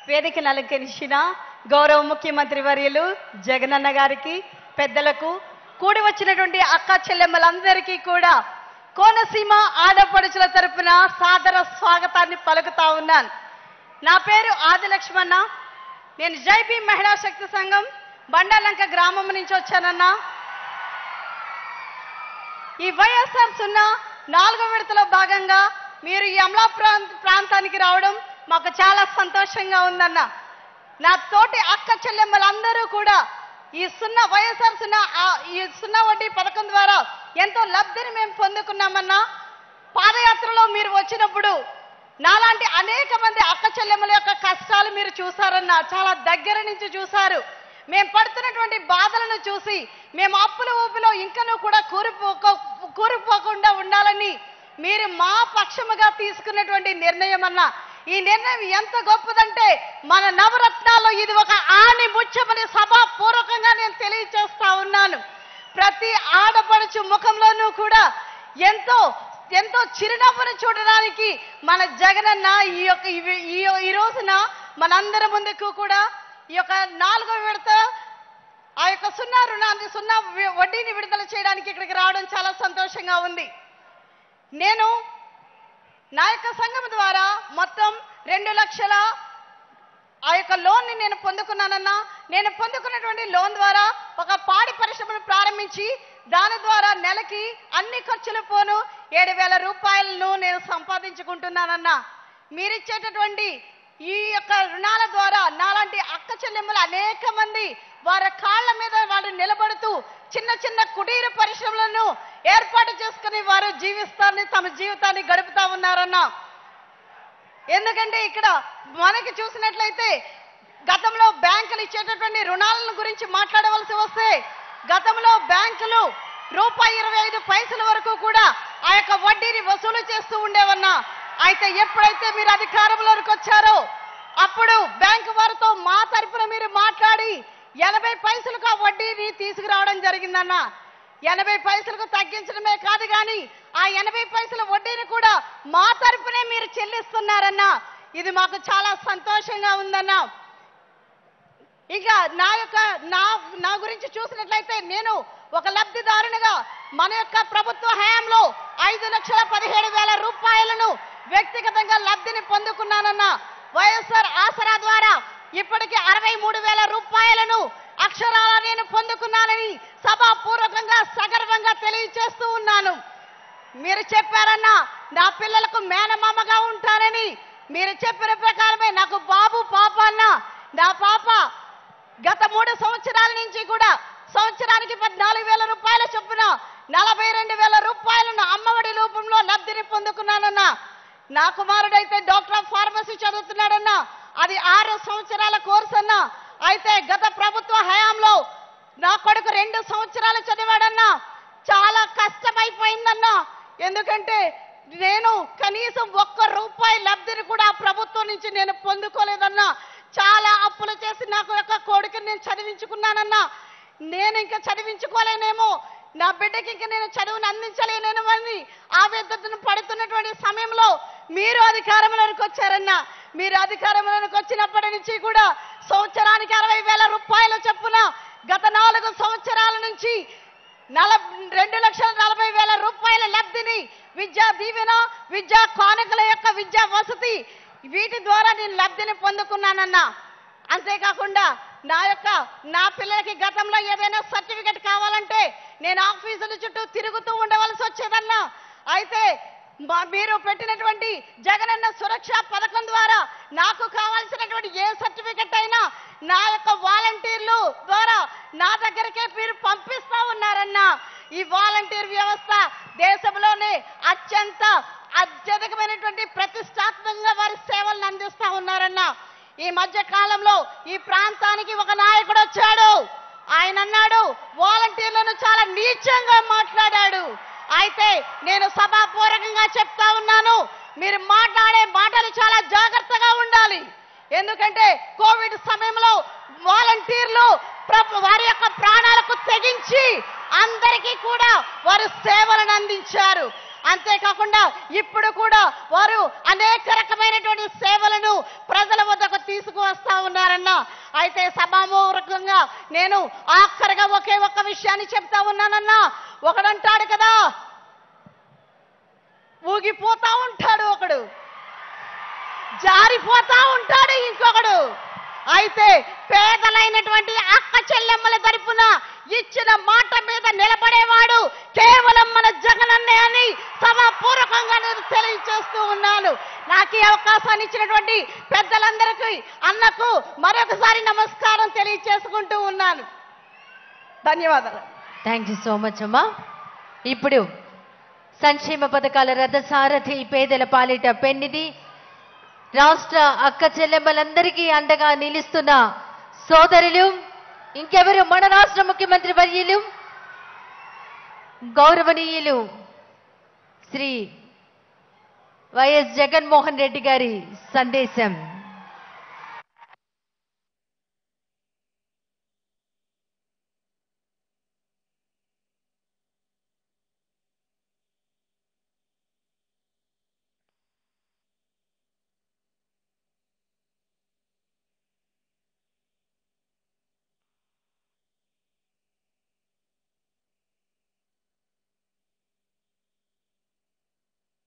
వేదికను అలంకరించిన గౌరవ ముఖ్యమంత్రి వర్యులు జగనన్న గారికి పెద్దలకు కూడి వచ్చినటువంటి అక్క చెల్లెమ్మలందరికీ కూడా కోనసీమ ఆడపడుచుల తరపున సాదర స్వాగతాన్ని పలుకుతా ఉన్నాను నా పేరు ఆదిలక్ష్మణ నేను జైబీ మహిళా శక్తి సంఘం బండాలంక గ్రామం నుంచి వచ్చానన్నా ఈ వైఎస్ఆర్ సున్నా నాలుగో విడతలో భాగంగా మీరు ఈ అమలా ప్రాంత ప్రాంతానికి రావడం మాకు చాలా సంతోషంగా ఉందన్న నా తోటి అక్క చెల్లెమ్మలందరూ కూడా ఈ సున్నా వైఎస్ఆర్ సున్నా ఆ- ఈ సున్నా వడ్డీ పథకం ద్వారా ఎంతో లబ్ధిని మేము పొందుకున్నామన్నా పాదయాత్రలో మీరు వచ్చినప్పుడు నాలాంటి అనేక మంది అక్క చెల్లెమ్మల యొక్క కష్టాలు మీరు చూసారన్న చాలా దగ్గర నుంచి చూశారు మేము పడుతున్నటువంటి బాధలను చూసి మేము అప్పుల ఊపిలో ఇంకనూ కూడా కూరిపోక కూరిపోకుండా ఉండాలని మీరు మా పక్షముగా తీసుకున్నటువంటి నిర్ణయం అన్న ఈ నిర్ణయం ఎంత గొప్పదంటే మన నవరత్నాల్లో ఇది ఒక ఆని ముత్యమని సభాపూర్వకంగా నేను తెలియజేస్తా ఉన్నాను ప్రతి ఆడపడుచు ముఖంలోనూ కూడా ఎంతో ఎంతో చిరునవ్వును చూడడానికి మన జగనన్న ఈ యొక్క ఇవి- ఈ ఈ రోజున మనందరి ముందుకు కూడా ఈ యొక్క నాలుగో విడత ఆ యొక్క సున్నా రుణాన్ని సున్నా వి- వడ్డీని విడుదల చేయడానికి ఇక్కడికి రావడం చాలా సంతోషంగా ఉంది నేను నా యొక్క సంఘం ద్వారా మొత్తం రెండు లక్షల ఆ యొక్క లోన్ ని నేను పొందుకున్నానన్నా నేను పొందుకున్నటువంటి లోన్ ద్వారా ఒక పాడి పరిశ్రమను ప్రారంభించి దాని ద్వారా నెలకి అన్ని ఖర్చులు పోను ఏడు వేల రూపాయలను నేను సంపాదించుకుంటున్నానన్నా మీరిచ్చేటటువంటి ఈ యొక్క రుణాల ద్వారా నాలాంటి అక్క చెల్లెమ్మలు అనేక మంది వారి కాళ్ళ మీద వాళ్ళు నిలబడుతూ చిన్న చిన్న కుటీర పరిశ్రమలను ఏర్పాటు చేసుకుని వారు జీవిస్తాన్ని తమ జీవితాన్ని గడుపుతా ఉన్నారన్నా ఎందుకంటే ఇక్కడ మనకి చూసినట్లయితే గతంలో బ్యాంకులు ఇచ్చేటటువంటి రుణాలను గురించి మాట్లాడవలసి వస్తే గతంలో బ్యాంకులు రూపాయి ఇరవై ఐదు పైసల వరకు కూడా ఆ యొక్క వడ్డీని వసూలు చేస్తూ ఉండేవన్నా అయితే ఎప్పుడైతే మీరు అధికారంలోకి వచ్చారో అప్పుడు బ్యాంకు వారితో మా తరపున మీరు మాట్లాడి ఎనభై పైసలకు ఆ వడ్డీని తీసుకురావడం జరిగిందన్నా ఎనభై పైసలకు తగ్గించడమే కాదు కానీ ఆ ఎనభై పైసల వడ్డీని కూడా మా తరపునే మీరు చెల్లిస్తున్నారన్నా ఇది మాకు చాలా సంతోషంగా ఉందన్నా ఇంకా నా యొక్క నా నా గురించి చూసినట్లయితే నేను ఒక లబ్ధిదారునిగా మన యొక్క ప్రభుత్వ హయాంలో ఐదు లక్షల పదిహేడు వేల రూపాయలను వ్యక్తిగతంగా లబ్ధిని పొందుకున్నానన్న వైఎస్ఆర్ ఆసరా ద్వారా ఇప్పటికి అరవై మూడు వేల రూపాయలను అక్షరాల నేను పొందుకున్నానని సభాపూర్వకంగా సగర్వంగా తెలియజేస్తూ ఉన్నాను మీరు చెప్పారన్నా నా పిల్లలకు మేనమామగా ఉంటానని మీరు చెప్పిన ప్రకారమే నాకు బాబు పాప అన్న నా పాప గత మూడు సంవత్సరాల నుంచి కూడా సంవత్సరానికి పద్నాలుగు వేల రూపాయల చొప్పున నలభై రెండు వేల రూపాయలను అమ్మఒడి రూపంలో లబ్ధిని పొందుకున్నానన్నా నా కుమారుడైతే డాక్టర్ ఆఫ్ ఫార్మసీ చదువుతున్నాడన్నా అది ఆరు సంవత్సరాల కోర్సు అన్నా అయితే గత ప్రభుత్వ హయాంలో నా కొడుకు రెండు సంవత్సరాలు చదివాడన్నా చాలా కష్టమైపోయిందన్నా ఎందుకంటే నేను కనీసం ఒక్క రూపాయి లబ్ధిని కూడా ఆ ప్రభుత్వం నుంచి నేను పొందుకోలేదన్నా చాలా అప్పులు చేసి నాకు యొక్క కొడుకుని నేను చదివించుకున్నానన్నా నేను ఇంకా చదివించుకోలేనేమో నా బిడ్డకి ఇంకా నేను చదువును అందించలేనేమో అని ఆవేదనను పడుతున్నటువంటి సమయంలో మీరు అధికారంలోకి వచ్చారన్నా మీరు అధికారంలోకి వచ్చినప్పటి నుంచి కూడా సంవత్సరానికి అరవై వేల రూపాయల చొప్పున గత నాలుగు సంవత్సరాల నుంచి నల రెండు లక్షల నలభై వేల రూపాయల లబ్ధిని విద్యా దీవెన విద్యా కానుకల యొక్క విద్యా వసతి వీటి ద్వారా నేను లబ్ధిని పొందుకున్నానన్నా అంతేకాకుండా నా యొక్క నా పిల్లలకి గతంలో ఏదైనా సర్టిఫికెట్ కావాలంటే నేను ఆఫీసుల చుట్టూ తిరుగుతూ ఉండవలసి వచ్చేదన్నా అయితే మా- మీరు పెట్టినటువంటి జగనన్న సురక్ష పథకం ద్వారా నాకు కావాల్సినటువంటి ఏ సర్టిఫికెట్ అయినా నా యొక్క వాలంటీర్లు ద్వారా నా దగ్గరికే మీరు పంపిస్తా ఉన్నారన్నా ఈ వాలంటీర్ వ్యవస్థ దేశంలోనే అత్యంత అత్యధికమైనటువంటి ప్రతిష్టాత్మకంగా వారి సేవలను అందిస్తా ఉన్నారన్నా ఈ మధ్య కాలంలో ఈ ప్రాంతానికి ఒక నాయకుడు వచ్చాడు ఆయన అన్నాడు వాలంటీర్లను చాలా నీచంగా మాట్లాడాడు అయితే నేను సభాపూర్వకంగా చెప్తా ఉన్నాను మీరు మాట్లాడే మాటలు చాలా జాగ్రత్తగా ఉండాలి ఎందుకంటే కోవిడ్ సమయంలో వాలంటీర్లు ప్రభు వారి యొక్క ప్రాణాలకు తెగించి అందరికీ కూడా వారు సేవలను అందించారు అంతేకాకుండా ఇప్పుడు కూడా వారు అనేక రకమైనటువంటి సేవలను ప్రజల వద్దకు తీసుకువస్తా ఉన్నారన్న అయితే సభామూలకంగా నేను ఆఖరిగా ఒకే ఒక్క విషయాన్ని చెప్తా ఉన్నానన్నా ఒకడంటాడు కదా ఊగిపోతా ఉంటాడు ఒకడు జారిపోతా ఉంటాడు ఇంకొకడు అయితే పేదలైనటువంటి అక్క చెల్లెమ్మల తరపున ఇచ్చిన మాట మీద నిలబడేవాడు కేవలం మన జగనన్నే అని సభాపూర్వకంగా నేను తెలియజేస్తూ ఉన్నాను నాకు ఈ అవకాశాన్ని ఇచ్చినటువంటి పెద్దలందరికీ అన్నకు మరొకసారి నమస్కారం తెలియజేసుకుంటూ ఉన్నాను ధన్యవాదాలు థ్యాంక్ యూ సో మచ్ అమ్మా ఇప్పుడు సంక్షేమ పథకాల రథసారథి పేదల పాలిట పెన్నిది రాష్ట్ర అక్క చెల్లెమ్మలందరికీ అండగా నిలుస్తున్న సోదరులు ఇంకెవరు మన రాష్ట్ర ముఖ్యమంత్రి వర్యులు గౌరవనీయులు శ్రీ వైఎస్ జగన్మోహన్ రెడ్డి గారి సందేశం